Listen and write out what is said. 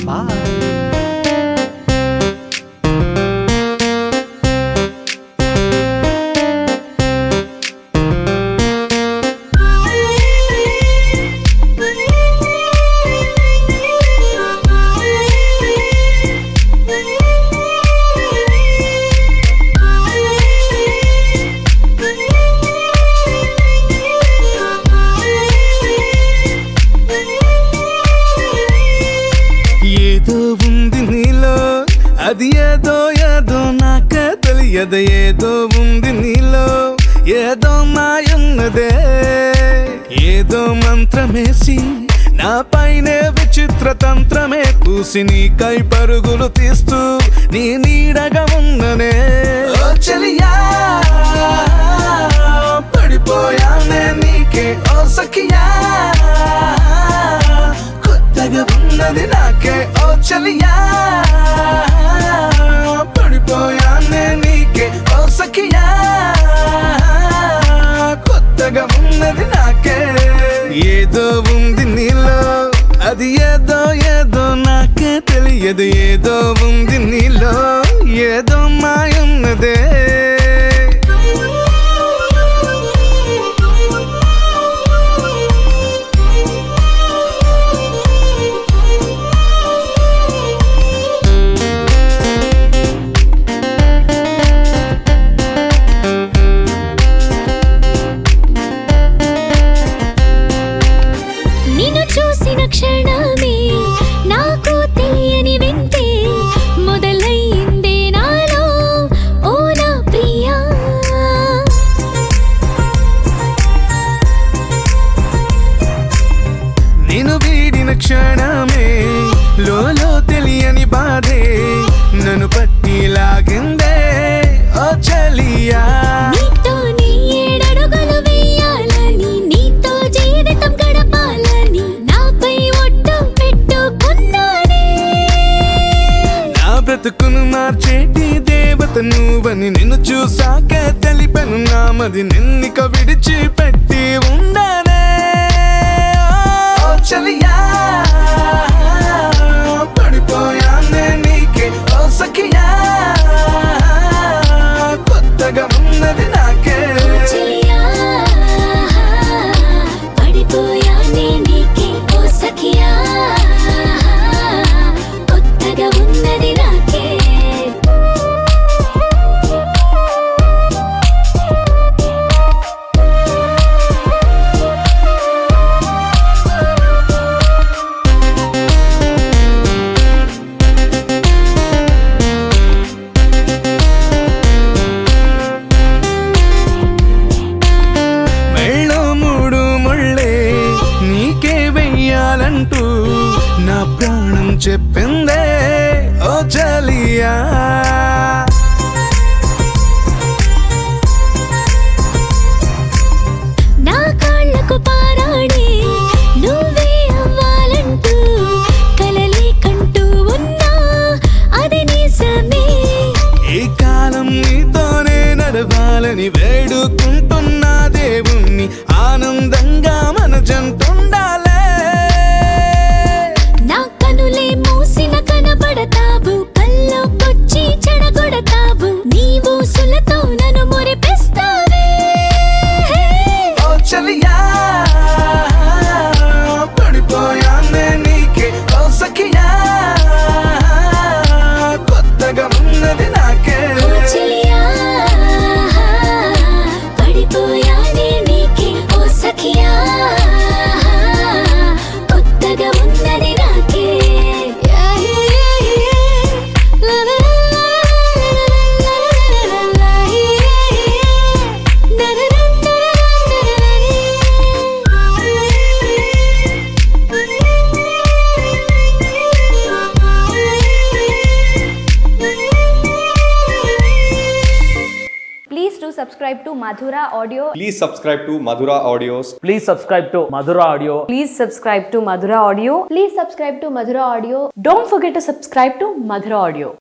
Bye ఏదో ఉంది నీలో అది ఏదో ఏదో నాకే తెలియదు ఏదో ఉంది నీలో ఏదో మాయున్నదే ఏదో మంత్రమేసి నా పైనే విచిత్ర తంత్రమే పూసి నీకై పరుగులు తీస్తూ నీ నీడగా ఉన్ననే ఓ చెలియా పడిపోయానే నీకే ఓ సఖియా కొత్తగా ఉన్నది నాకే ఓ చలియా పడిపోయానే నీకే ఓ సఖియా కొత్తగా ఉన్నది నాకే ఏదో ఉంది నీలో అది ఏదో ఏదో నాకే తెలియదు ఏదో ఉంది నీలో ఏదో మాయున్నదే నిన్ను చూసిన క్షణమే నాకు తెలియని వింటే మొదలైందే నాలో ఓ నా ప్రియా నేను వీడిన క్షణమే లోలో తెలియని బాధే నన్ను పట్టి లాగిందే ఓ చలియా నీతో నీ ఏడడుగులు వేయాలని నీతో జీవితం గడపాలని నాపై ఒట్టు పెట్టుకున్నానే నా బ్రతుకును మార్చేటి దేవత నువ్వని నిన్ను చూసాక తెలిపెను నామది నిన్నిక విడిచిపెట్టి ఉండనే ఓ చలియా పడిపోయానే నీకే ఓ సఖియా కొత్తగా ఉన్నది నాకే చెలియా పడిపోయానే నీకే ఓ సఖియా కొత్తగా ఉన్నది నాకే మెళ్ళో మూడు ముళ్ళే నీకే వెయ్యాలంటూ నా ప్రాణం చెప్పిందే ఓ చలియా నా కాళ్ళకు పారాడే నువ్వే అవ్వాలంటూ కలలే కంటూ ఉన్నా అది నిజమే ఈ కాలం నీతోనే నడవాలని వేడుకుంటున్నా దేవుణ్ణి ఆనందంగా మన జంటుండాలే నా కనులే మూసిన కనబడతావు కల్లోకొచ్చి చెడగొడతావు నీవు సులతో నన్ను మురిపిస్తావే ఓ చలియా పడిపోయానే నీకే ఓ సఖియా కొత్తగా ఉన్నది నాకే ఓ చెలియా పడిపోయానే నీకే ఓ సఖియా కొత్తగా ఉన్నది నాకే Please do subscribe to Madhura Audio. Please subscribe to Madhura Audios. Please subscribe to Madhura audio Please subscribe to Madhura Audio. Please subscribe to Madhura Audio. Don't forget to subscribe to Madhura Audio.